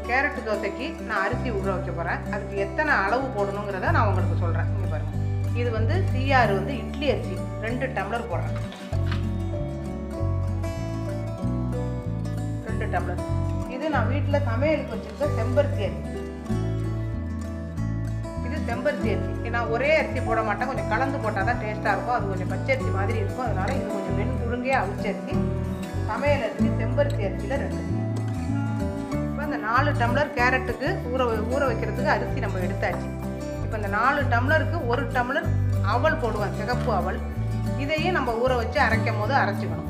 Carrot தோசைக்கு நான் அரிசி ஊற வைக்க போகிறேன் அதுக்கு எத்தனை அளவு போடணுங்கிறத நான் உங்களுக்கு சொல்கிறேன் இங்கே பாருங்கள் இது வந்து சிஆர் வந்து இட்லி அரிசி ரெண்டு டம்ளர் போடுறேன் ரெண்டு டம்ளர் இது நான் வீட்டில் சமையலுக்கு வச்சுருக்க செம்பருத்தி அரிசி இது செம்பருத்தி அரிசி நான் ஒரே அரிசி போட மாட்டேன் கொஞ்சம் கலந்து போட்டால் தான் டேஸ்ட்டாக இருக்கும் அது கொஞ்சம் பச்சரிசி மாதிரி இருக்கும் அதனால இது கொஞ்சம் வெண் புழுங்கே அவிச்ச அரிசி சமையல் அரிசி செம்பருத்தி அரிசியில் ரெண்டு இப்போ இந்த நாலு டம்ளர் கேரட்டுக்கு ஊற வை- ஊற வைக்கிறதுக்கு அரிசி நம்ம எடுத்தாச்சு இப்போ இந்த நாலு டம்ளருக்கு ஒரு டம்ளர் அவல் போடுவேன் சிகப்பு அவல் இதையும் நம்ம ஊற வச்சு அரைக்கும் போது அரைச்சிக்கணும்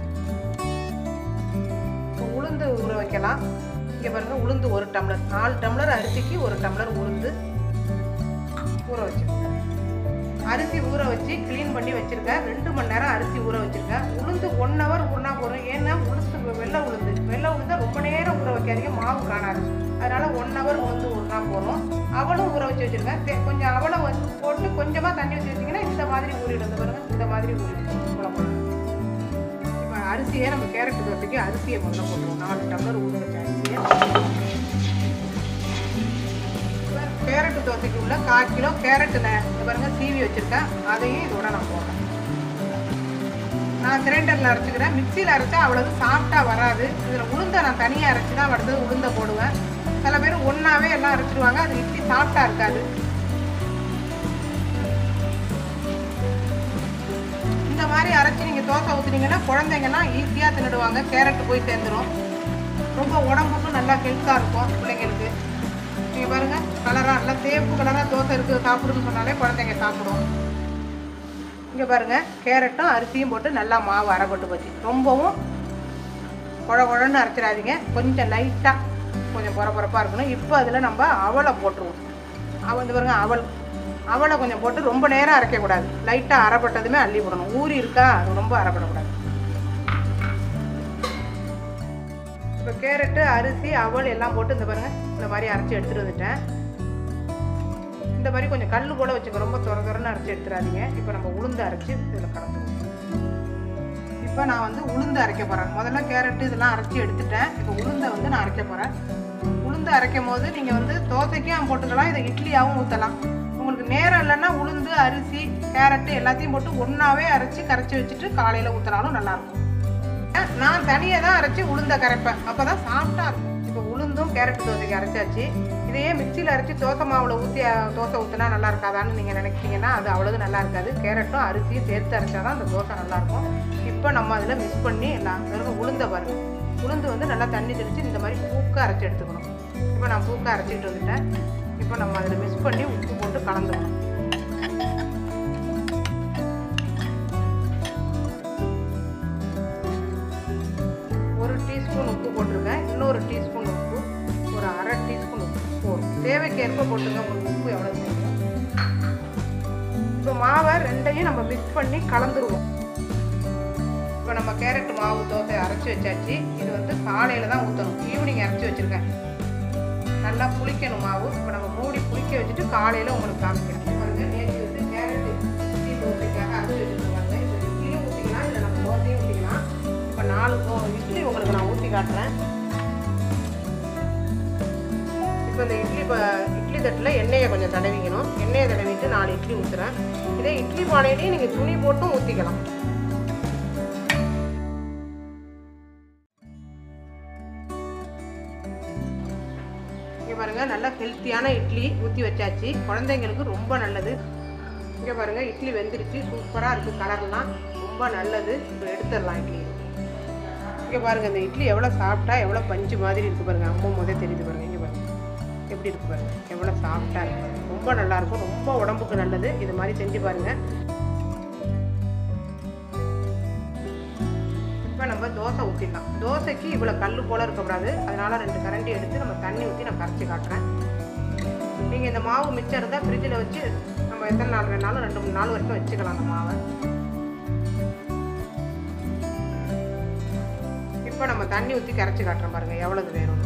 இப்போ உளுந்து ஊற வைக்கலாம் இங்கே பாருங்க உளுந்து ஒரு டம்ளர் நாலு டம்ளர் அரிசிக்கு ஒரு டம்ளர் உளுந்து ஊற வச்சிருக்கேன் அரிசி ஊற வச்சு க்ளீன் பண்ணி வச்சிருக்கேன் ரெண்டு மணி நேரம் அரிசி ஊற வச்சிருக்கேன் உளுந்து ஒன் ஹவர் ஊறினா போதும் ஏன்னா உளுந்து வெள்ளை உளுந்து வெள்ளை உளுந்தா ரொம்ப நேரம் ஊற வைக்காதீங்க மாவு காணாது அதனால ஒன் ஹவர் உளுந்து ஊறினா போதும் அவளும் ஊற வச்சு வச்சிருக்கேன் தே- கொஞ்சம் அவளை வந்து போட்டு கொஞ்சமாக தண்ணி வச்சு வச்சிங்கன்னா இந்த மாதிரி ஊறிடும் இந்த பாருங்க இந்த மாதிரி ஊறிடும் குழம்பு இப்போ அரிசியை நம்ம கேரட் தோசைக்கு அரிசியை முதல்ல போட்டுருவோம் நாலு டம்ளர் ஊற வச்ச அரிசியை கேரட் தோசைக்கு உள்ள கால் கிலோ கேரட் நான் இந்த பாருங்க சீவி வச்சிருக்கேன் அதையும் இதோட நான் போடுறேன் நான் கிரைண்டரில் அரைச்சிக்கிறேன் மிக்சியில் அரைச்சா அவ்வளவு சாஃப்டாக வராது இதில் உளுந்தை நான் தனியாக அரைச்சி தான் அடுத்தது உளுந்தை போடுவேன் சில பேர் ஒன்றாவே எல்லாம் அரைச்சிடுவாங்க அது இட்லி சாஃப்டாக இருக்காது இந்த மாதிரி அரைச்சி நீங்கள் தோசை ஊற்றுனீங்கன்னா குழந்தைங்கன்னா ஈஸியாக தின்னுடுவாங்க கேரட் போய் சேர்ந்துடும் ரொம்ப உடம்புக்கும் நல்லா ஹெல்த்தாக இருக்கும் பிள்ளைங்களுக்கு நீங்கள் பாருங்கள் கலராக நல்லா சேப்பு கலராக தோசை இருக்குது சாப்பிடுன்னு சொன்னாலே குழந்தைங்க சாப்பிடும் இங்கே பாருங்கள் கேரட்டும் அரிசியும் போட்டு நல்லா மாவு அரைப்பட்டு போச்சு ரொம்பவும் குழ குழன்னு அரைச்சிடாதீங்க கொஞ்சம் லைட்டாக கொஞ்சம் பொற பொறப்பாக இருக்கணும் இப்போ அதில் நம்ம அவலை போட்டுருவோம் அவ இந்த பாருங்க அவல் அவலை கொஞ்சம் போட்டு ரொம்ப நேரம் அரைக்கக்கூடாது லைட்டாக அரைப்பட்டதுமே அள்ளி போடணும் ஊறி இருக்கா அது ரொம்ப அரைப்படக்கூடாது இப்போ கேரட்டு அரிசி அவல் எல்லாம் போட்டு இந்த பாருங்க இந்த மாதிரி அரைச்சி எடுத்துகிட்டு வந்துட்டேன் இந்த மாதிரி கொஞ்சம் கல் போல வச்சுக்க ரொம்ப துற துறன்னு அரைச்சி எடுத்துடாதீங்க இப்போ நம்ம உளுந்து அரைச்சி இதில் கலந்துருவோம் இப்போ நான் வந்து உளுந்து அரைக்க போகிறேன் முதல்ல கேரட்டு இதெல்லாம் அரைச்சி எடுத்துட்டேன் இப்போ உளுந்தை வந்து நான் அரைக்க போகிறேன் உளுந்து அரைக்கும் போது நீங்கள் வந்து தோசைக்கும் போட்டுக்கலாம் இதை இட்லியாகவும் ஊற்றலாம் உங்களுக்கு நேரம் இல்லைன்னா உளுந்து அரிசி கேரட்டு எல்லாத்தையும் போட்டு ஒன்றாவே அரைச்சி கரைச்சி வச்சுட்டு காலையில் ஊற்றினாலும் நல்லாயிருக்கும் நான் தனியாக தான் அரைச்சி உளுந்த கரைப்பேன் அப்போ தான் சாஃப்டாக இருக்கும் இப்போ உளுந்தும் கேரட் தோசைக்கு அரைச்சாச்சு இதையே மிக்சியில் அரைச்சி தோசை மாவில் ஊற்றி தோசை ஊற்றினா நல்லா இருக்காதான்னு நீங்கள் நினைக்கிறீங்கன்னா அது அவ்வளவு நல்லா இருக்காது கேரட்டும் அரிசியும் சேர்த்து அரைச்சா தான் அந்த தோசை நல்லாயிருக்கும் இப்போ நம்ம அதில் மிக்ஸ் பண்ணி எல்லாம் வெறும் உளுந்த பாருங்க உளுந்து வந்து நல்லா தண்ணி தெளித்து இந்த மாதிரி பூக்க அரைச்சி எடுத்துக்கணும் இப்போ நான் பூக்க அரைச்சிட்டு வந்துட்டேன் இப்போ நம்ம அதில் மிக்ஸ் பண்ணி உப்பு போட்டு கலந்துக்கணும் ஒரு டீஸ்பூன் உப்பு போட்டிருக்கேன் இன்னொரு டீஸ்பூன் உப்பு ஒரு அரை டீஸ்பூன் உப்பு போதும் தேவைக்கேற்ப போட்டுங்க உங்களுக்கு உப்பு எவ்வளோ தேவை இப்போ மாவை ரெண்டையும் நம்ம மிக்ஸ் பண்ணி கலந்துருவோம் இப்போ நம்ம கேரட் மாவு தோசை அரைச்சி வச்சாச்சு இது வந்து காலையில் தான் ஊற்றணும் ஈவினிங் அரைச்சி வச்சுருக்கேன் நல்லா புளிக்கணும் மாவு இப்போ நம்ம மூடி புளிக்க வச்சுட்டு காலையில் உங்களுக்கு காமிக்கிறேன் பாருங்க நேற்று வந்து கேரட் இட்லி தோசைக்காக அரைச்சி வச்சுருக்காங்க இப்போ இட்லியும் ஊற்றிக்கலாம் இல்லை நம்ம தோசையும் ஊற்றிக்கலாம் இப்போ நாலு தோ இட்லி உங்களுக்கு நான் ஊற்றி காட்டுறேன் இப்போ இந்த இட்லி ப இட்லி தட்டில் எண்ணெயை கொஞ்சம் தடவிக்கணும் எண்ணெயை தடவிட்டு நாலு இட்லி ஊற்றுறேன் இதே இட்லி பானையிலையும் நீங்கள் துணி போட்டும் ஊற்றிக்கலாம் இங்கே பாருங்கள் நல்லா ஹெல்த்தியான இட்லி ஊற்றி வச்சாச்சு குழந்தைங்களுக்கு ரொம்ப நல்லது இங்கே பாருங்கள் இட்லி வெந்துருச்சு சூப்பராக இருக்குது கலர்லாம் ரொம்ப நல்லது இப்போ எடுத்துடலாம் இட்லி இங்கே பாருங்கள் இந்த இட்லி எவ்வளோ சாப்பிட்டா எவ்வளோ பஞ்சு மாதிரி இருக்குது பாருங்கள் அம்மும் போதே தெரியுது பாருங்கள் இங்கே பாருங்கள் எப்படி இருக்கு பாருங்கள் எவ்வளோ சாஃப்டாக இருக்கு பாருங்க. ரொம்ப நல்லாயிருக்கும் ரொம்ப உடம்புக்கு நல்லது இது மாதிரி செஞ்சு பாருங்கள் இப்போ நம்ம தோசை ஊற்றிடலாம் தோசைக்கு இவ்வளோ கல் போல் இருக்கக்கூடாது அதனால் ரெண்டு கரண்டி எடுத்து நம்ம தண்ணி ஊற்றி நான் கரைச்சி காட்டுறேன் நீங்கள் இந்த மாவு மிச்சம் இருந்தால் ஃப்ரிட்ஜில் வச்சு நம்ம எத்தனை நாள் வேணாலும் ரெண்டு மூணு நாள் வரைக்கும் வச்சுக்கலாம் அந்த மாவை இப்போ நம்ம தண்ணி ஊற்றி கரைச்சி காட்டுறோம் பாருங்கள் எவ்வளவு வேணும்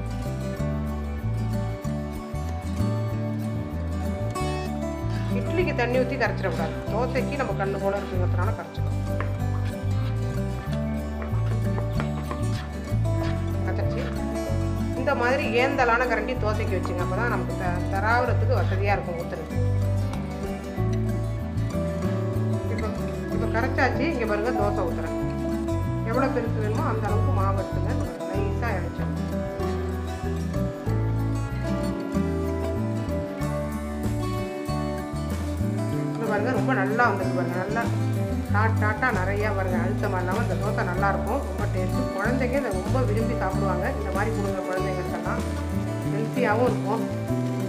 இட்லிக்கு தண்ணி ஊற்றி கரைச்சிடக்கூடாது தோசைக்கு நம்ம கல் போல இருக்குங்கிறதுனால கரைச்சிடும் கரைச்சாச்சு இந்த மாதிரி ஏந்தலான கரண்டி தோசைக்கு வச்சுங்க அப்போ தான் நமக்கு த தராவுறதுக்கு வசதியாக இருக்கும் ஊற்றுறது இப்போ இப்போ கரைச்சாச்சு இங்கே பாருங்க தோசை ஊற்றுறேன் எவ்வளோ பெருசு வேணுமோ அந்த அளவுக்கு மாவு எடுத்துங்க நைஸாக இழைச்சோம் இங்க பாருங்க ரொம்ப நல்லா வந்திருக்கு பாருங்க நல்லா டாட் டாட்டா நிறையா பாருங்க அழுத்தமாக இல்லாமல் இந்த தோசை நல்லா இருக்கும் ரொம்ப டேஸ்ட்டு குழந்தைங்க இதை ரொம்ப விரும்பி சாப்பிடுவாங்க இந்த மாதிரி கொடுங்க குழந்தைங்களுக்கெல்லாம் ஹெல்த்தியாகவும் இருக்கும்